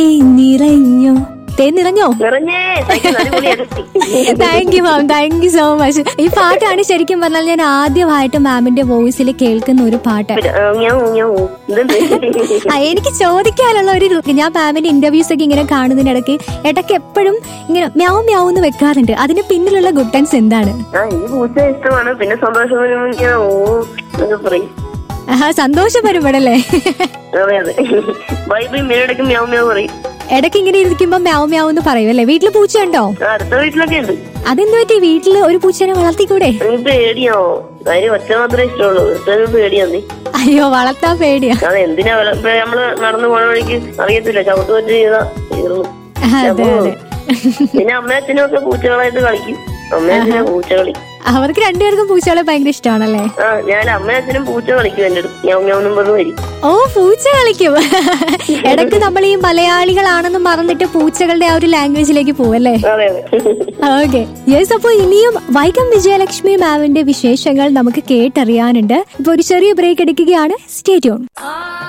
നിറഞ്ഞോ തേ നിറഞ്ഞോ നിറഞ്ഞേ സൈക്കിൾ അടിപൊളിയാക്കി thank you ma'am thank you so much ഈ പാട്ടാണ് ശരിക്കും പറഞ്ഞാൽ ഞാൻ ആദ്യമായിട്ട് മാമിന്റെ വോയിസിൽ കേൾക്കുന്ന ഒരു പാട്ട് ഇതെന്ത് ആ, എനിക്ക് ചോദിക്കാനുള്ള ഒരു ഇത് ഞാൻ മാമിന്റെ ഇന്റർവ്യൂസ് ഒക്കെ ഇങ്ങനെ കാണുന്നതിനിടയ്ക്ക് ഇടയ്ക്ക് എപ്പോഴും ഇങ്ങനെ മ്യാവ് മ്യാവ് എന്ന് വെക്കാറുണ്ട് അതിന് പിന്നിലുള്ള ഗുഡൻസ് എന്താണ് ആ ഈ പൂച്ച ഇഷ്ടമാണ് പിന്നെ സന്തോഷം വരുമ്പോ ഇങ്ങനെ ഓ എന്നൊക്കെ പറയും ആഹാ, സന്തോഷം വരും ഇവിടെ അല്ലേ അതെ അതെ ബൈ ബൈ മേടക്കും മ്യാവ് മ്യാവ് പറയും ഇടയ്ക്ക് ഇങ്ങനെ ഇരിക്കുമ്പോ മ്യാവ് മ്യാവ് എന്ന് പറയും അല്ലേ വീട്ടില് പൂച്ച ഉണ്ടോ ആ, അടുത്ത വീട്ടിലൊക്കെ ഉണ്ട് അതെന്ത് പറ്റി വീട്ടില് ഒരു പൂച്ചനെ വളർത്തിക്കൂടെ എനിക്ക് പേടിയാവോ കാര്യം ഒറ്റ മാത്രമേ ഇഷ്ടമുള്ളൂ ഒറ്റ പേടിയാന്നേ അയ്യോ വളർത്താൻ പേടിയാ അത് എന്തിനാ വില- ഇപ്പൊ നമ്മള് നടന്നു പോണ വഴിക്ക് അറിയത്തില്ല ചവിട്ട് പറ്റി ചെയ്താ തീർന്നു അതെ അതെ പിന്നെ അമ്മയും അച്ഛനും ഒക്കെ പൂച്ചകളായിട്ട് കളിക്കും അമ്മയും അച്ഛനും പൂച്ച കളി അവർക്ക് രണ്ടുപേർക്കും പൂച്ചകളെ ഭയങ്കര ഇഷ്ടമാണല്ലേ ആ ഞാൻ അമ്മയും അച്ഛനും പൂച്ച കളിക്കും എന്റെ അടുത്ത് ഞാൻ ഞാൻ പറഞ്ഞു വരും ഓ പൂച്ച കളിക്കും ഇടയ്ക്ക് നമ്മൾ ഈ മലയാളികളാണെന്ന് മറന്നിട്ട് പൂച്ചകളുടെ ആ ഒരു ലാംഗ്വേജിലേക്ക് പോവല്ലേ അതെ അതെ ഓക്കെ യെസ് അപ്പൊ ഇനിയും വൈക്കം വിജയലക്ഷ്മി മാമിന്റെ വിശേഷങ്ങൾ നമുക്ക് കേട്ടറിയാനുണ്ട് ഇപ്പൊ ഒരു ചെറിയ ബ്രേക്ക് എടുക്കുകയാണ് സ്റ്റേറ്റ്യൂൺ ആ